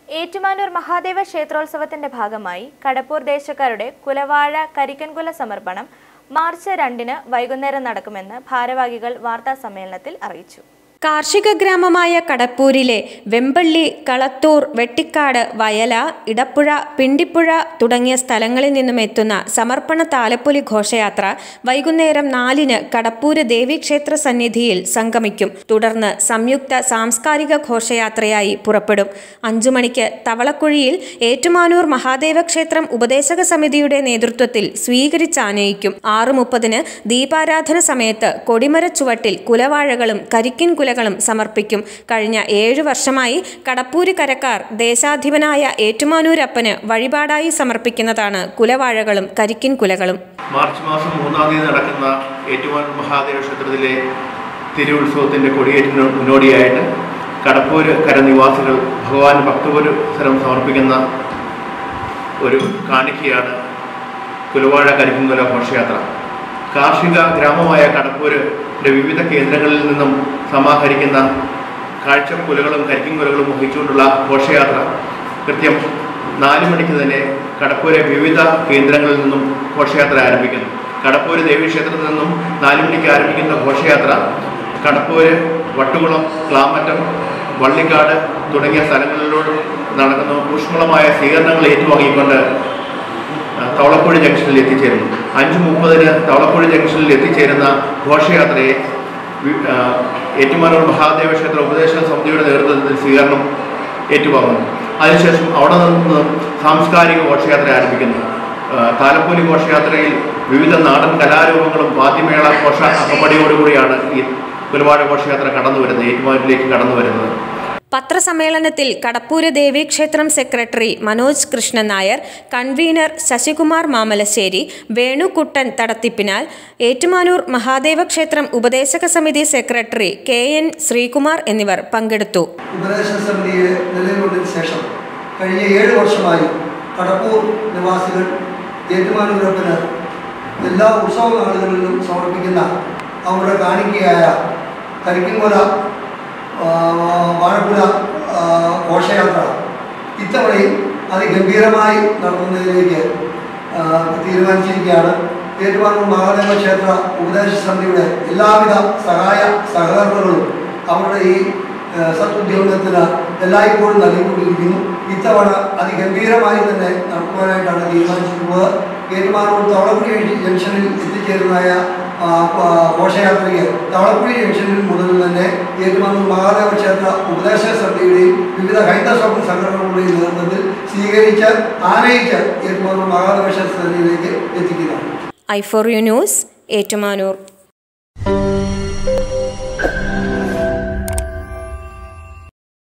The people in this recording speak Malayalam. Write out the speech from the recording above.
ഏറ്റുമാനൂർ മഹാദേവ ക്ഷേത്രോത്സവത്തിന്റെ ഭാഗമായി കടപ്പൂർ ദേശക്കാരുടെ കുലവാഴ കരിക്കൻകുല സമർപ്പണം മാർച്ച് രണ്ടിന് വൈകുന്നേരം നടക്കുമെന്ന് ഭാരവാഹികൾ വാർത്താ സമ്മേളനത്തിൽ അറിയിച്ചു കാർഷിക ഗ്രാമമായ കടപ്പൂരിലെ വെമ്പള്ളി കളത്തൂർ വെട്ടിക്കാട് വയല ഇടപ്പുഴ പിണ്ടിപ്പുഴ തുടങ്ങിയ സ്ഥലങ്ങളിൽ നിന്നും എത്തുന്ന സമർപ്പണ താലപ്പൊലി ഘോഷയാത്ര വൈകുന്നേരം നാലിന് കടപ്പൂര് ദേവീക്ഷേത്ര സന്നിധിയിൽ സംഗമിക്കും തുടർന്ന് സംയുക്ത സാംസ്കാരിക ഘോഷയാത്രയായി പുറപ്പെടും അഞ്ചു മണിക്ക് തവളക്കുഴിയിൽ ഏറ്റുമാനൂർ മഹാദേവ ക്ഷേത്രം ഉപദേശക സമിതിയുടെ നേതൃത്വത്തിൽ സ്വീകരിച്ചാനയിക്കും ആറ് മുപ്പതിന് ദീപാരാധന സമയത്ത് കൊടിമര ചുവട്ടിൽ കുലവാഴകളും കരിക്കിൻ കുലകളും സമർപ്പിക്കും കഴിഞ്ഞ ഏഴു വർഷമായി കടപ്പൂര് കരക്കാർ ദേശാധിപനായ ഏറ്റുമാനൂരപ്പന് വഴിപാടായി സമർപ്പിക്കുന്നതാണ് കുലവാഴകളും കരിക്കിൻ കുലകളും മാർച്ച് മാസം മൂന്നാം തീയതി നടക്കുന്ന ഏറ്റുമാനൂർ മഹാദേവ ക്ഷേത്രത്തിലെ തിരുവുത്സവത്തിൻ്റെ കൊടിയേറ്റിന് മുന്നോടിയായിട്ട് കടപ്പൂര് കരനിവാസികൾ ഭഗവാൻ ഭക്തപുരസരം സമർപ്പിക്കുന്ന ഒരു കാണിക്കയാണ് കുലവാഴ കരിക്കുംകുല ഘോഷയാത്ര കാർഷിക ഗ്രാമമായ കടപ്പൂരിൻ്റെ വിവിധ കേന്ദ്രങ്ങളിൽ നിന്നും സമാഹരിക്കുന്ന കാഴ്ചക്കുലകളും കരിക്കുംകുലകളും വഹിച്ചുകൊണ്ടുള്ള ഘോഷയാത്ര കൃത്യം നാല് മണിക്ക് തന്നെ കടപ്പൂരെ വിവിധ കേന്ദ്രങ്ങളിൽ നിന്നും ഘോഷയാത്ര ആരംഭിക്കുന്നു കടപ്പൂര് ദേവീക്ഷേത്രത്തിൽ നിന്നും നാല് മണിക്ക് ആരംഭിക്കുന്ന ഘോഷയാത്ര കടപ്പൂര് വട്ടുകുളം ക്ലാമറ്റം വള്ളിക്കാട് തുടങ്ങിയ സ്ഥലങ്ങളിലൂടെ നടക്കുന്ന ഊഷ്മളമായ സ്വീകരണങ്ങൾ ഏറ്റുവാങ്ങിക്കൊണ്ട് തവളക്കുഴി ജംഗ്ഷനിൽ എത്തിച്ചേരുന്നു അഞ്ച് മുപ്പതിന് തവളക്കുഴി ജംഗ്ഷനിൽ എത്തിച്ചേരുന്ന ഘോഷയാത്രയെ വി- ആ, ഏറ്റുമാനൂർ മഹാദേവ ക്ഷേത്ര ഉപദേശ സമിതിയുടെ നേതൃത്വത്തിൽ സ്വീകരണം ഏറ്റുവാങ്ങുന്നു അതിനുശേഷം അവിടെ നിന്ന് സാംസ്കാരിക ഘോഷയാത്ര ആരംഭിക്കുന്നു ആ, താലപ്പൊലി ഘോഷയാത്രയിൽ വിവിധ നാടൻ കലാരൂപങ്ങളും വാദ്യമേള ഘോഷ അകമ്പടിയോടുകൂടിയാണ് ഈ ഒരുപാട് ഘോഷയാത്ര കടന്നു വരുന്നത് ഏറ്റുമാനൂരിലേക്ക് കടന്നു വരുന്നത് പത്രസമ്മേളനത്തിൽ കടപ്പൂര് ദേവീക്ഷേത്രം സെക്രട്ടറി മനോജ് കൃഷ്ണൻ നായർ കൺവീനർ ശശികുമാർ മാമലശ്ശേരി വേണുകുട്ടൻ തടത്തിപ്പിനാൽ ഏറ്റുമാനൂർ മഹാദേവ ക്ഷേത്രം ഉപദേശക സമിതി സെക്രട്ടറി കെ എൻ ശ്രീകുമാർ എന്നിവർ പങ്കെടുത്തു ഉപദേശ സമിതിയെ നിലവിലുള്ളതിന് ശേഷം കഴിഞ്ഞ ഏഴ് വർഷമായി കടപ്പൂർ നിവാസികൾ ഏറ്റുമാനൂരപ്പന് എല്ലാ ഉത്സവ നാളുകളിലും സമർപ്പിക്കുന്ന അവരുടെ കാണിക്കയായ കരിക്കുംകൊല ആ, വാഴക്കുല ആ, ഘോഷയാത്ര ഇത്തവണയും അതിഗംഭീരമായി നടത്തുന്നതിലേക്ക് ആ, തീരുമാനിച്ചിരിക്കുകയാണ് ഏറ്റുമാനൂർ മഹാദേവ ക്ഷേത്ര ഉപദേശ സമിതിയുടെ എല്ലാവിധ സഹായ സഹകരണങ്ങളും അവരുടെ ഈ ആ, സതുദ്യോഗത്തിന് എല്ലായ്പ്പോഴും നൽകിക്കൊണ്ടിരിക്കുന്നു ഇത്തവണ അതിഗംഭീരമായി തന്നെ നടത്തുവാനായിട്ടാണ് തീരുമാനിച്ചിട്ടുള്ളത് ഏറ്റുമാനൂർ തവളക്കുഴി ജംഗ്ഷനിൽ എത്തിച്ചേരുന്നതായ ആ, ആ, ഘോഷയാത്രയ്ക്ക് തവളക്കുഴി ജംഗ്ഷനിൽ മുതൽ തന്നെ ഏറ്റുമാനൂർ മഹാദേവ ക്ഷേത്ര ഉപദേശ സമിതിയുടെയും വിവിധ ഹൈന്ദവ സഭ സംഘടനകളുടെയും നേതൃത്വത്തിൽ സ്വീകരിച്ച് ആനയിച്ച് ഏറ്റുമാനൂർ മഹാദേവ ക്ഷേത്ര സന്നിധിയിലേക്ക് എത്തിക്കുന്നതാണ് I for U news Ettumanoor